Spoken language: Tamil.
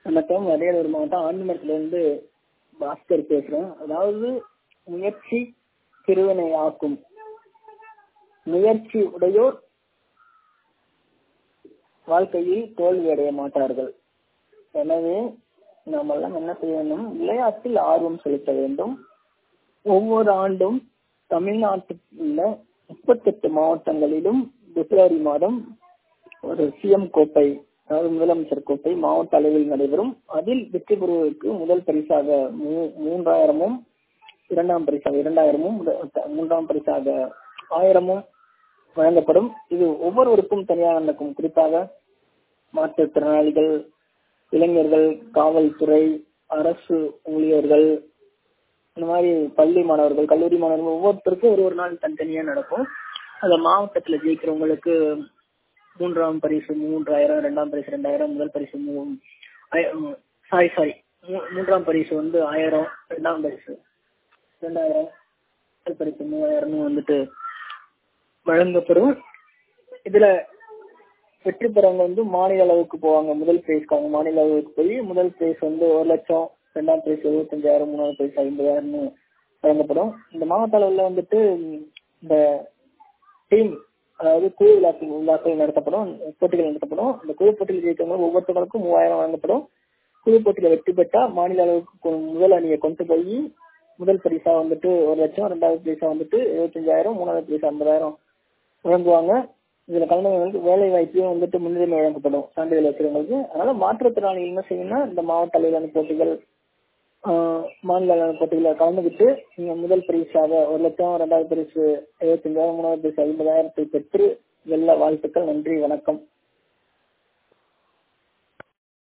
வணக்கம் அரியலூர் மாவட்டம் ஆண்டிமரத்திலிருந்து பாஸ்கர் பேசுறேன் அதாவது முயற்சி திருவினை ஆக்கும் முயற்சி உடையோர் வாழ்க்கையில் தோல்வி அடைய மாட்டார்கள் எனவே நாமெல்லாம் என்ன செய்ய வேண்டும் விளையாட்டில் ஆர்வம் செலுத்த வேண்டும் ஒவ்வொரு ஆண்டும் தமிழ்நாட்டில் உள்ள முப்பத்தெட்டு மாவட்டங்களிலும் பிப்ரவரி மாதம் ஒரு சிஎம் கோப்பை அதாவது முதலமைச்சர் கோப்பை மாவட்ட அளவில் நடைபெறும் அதில் வெற்றி பெறுவதற்கு முதல் பரிசாக மூன்றாயிரமும் இரண்டாம் பரிசாக இரண்டாயிரமும் மூன்றாம் பரிசாக ஆயிரமும் வழங்கப்படும் இது ஒவ்வொருவருக்கும் தனியாக நடக்கும் குறிப்பாக மாற்றுத்திறனாளிகள் இளைஞர்கள் காவல்துறை அரசு ஊழியர்கள் இந்த மாதிரி பள்ளி மாணவர்கள் கல்லூரி மாணவர்கள் ஒவ்வொருத்தருக்கும் ஒரு ஒரு நாள் தனித்தனியா நடக்கும் அந்த மாவட்டத்துல ஜெயிக்கிறவங்களுக்கு மூன்றாம் பரிசு மூன்றாயிரம் இரண்டாம் பரிசு ரெண்டாயிரம் முதல் பரிசு சாரி சாரி மூன்றாம் பரிசு வந்து ஆயிரம் இரண்டாம் பரிசு ரெண்டாயிரம் முதல் பரிசு மூவாயிரம்னு வந்துட்டு வழங்கப்படும் இதுல வெற்றி பெறவங்க வந்து மாநில அளவுக்கு போவாங்க முதல் பிரைஸ்க்காக மாநில அளவுக்கு போய் முதல் பிரைஸ் வந்து ஒரு லட்சம் ரெண்டாம் பிரைஸ் எழுபத்தஞ்சாயிரம் மூணாவது பிரைஸ் ஐம்பதாயிரம்னு வழங்கப்படும் இந்த மாவட்ட அளவில் வந்துட்டு இந்த டீம் அதாவது குழு விழாக்கள் விழாக்கள் நடத்தப்படும் போட்டிகள் நடத்தப்படும் இந்த குழு போட்டியில் ஜெயித்தவங்க ஒவ்வொருத்தவங்களுக்கும் மூவாயிரம் வழங்கப்படும் குழு போட்டியில வெற்றி பெற்றா மாநில அளவுக்கு முதல் அணியை கொண்டு போய் முதல் பரிசா வந்துட்டு ஒரு லட்சம் ரெண்டாவது பரிசா வந்துட்டு எழுபத்தஞ்சாயிரம் மூணாவது பரிசா ஐம்பதாயிரம் வழங்குவாங்க இதுல கலந்தவங்களுக்கு வேலை வாய்ப்பையும் வந்துட்டு முன்னுரிமை வழங்கப்படும் சான்றிதழ் வச்சிருவங்களுக்கு அதனால மாற்றுத்திறனாளிகள் என்ன செய்யணும்னா இந்த மாவட்ட அளவிலான போட்டிகள் மாநில அளவிலான போட்டிகளை கலந்துக்கிட்டு நீங்க முதல் பரிசாக ஒரு லட்சம் ரெண்டாவது பரிசு எழுபத்தஞ்சாயிரம் மூணாவது பரிசு ஐம்பதாயிரத்தை பெற்று வெல்ல வாழ்த்துக்கள் நன்றி வணக்கம்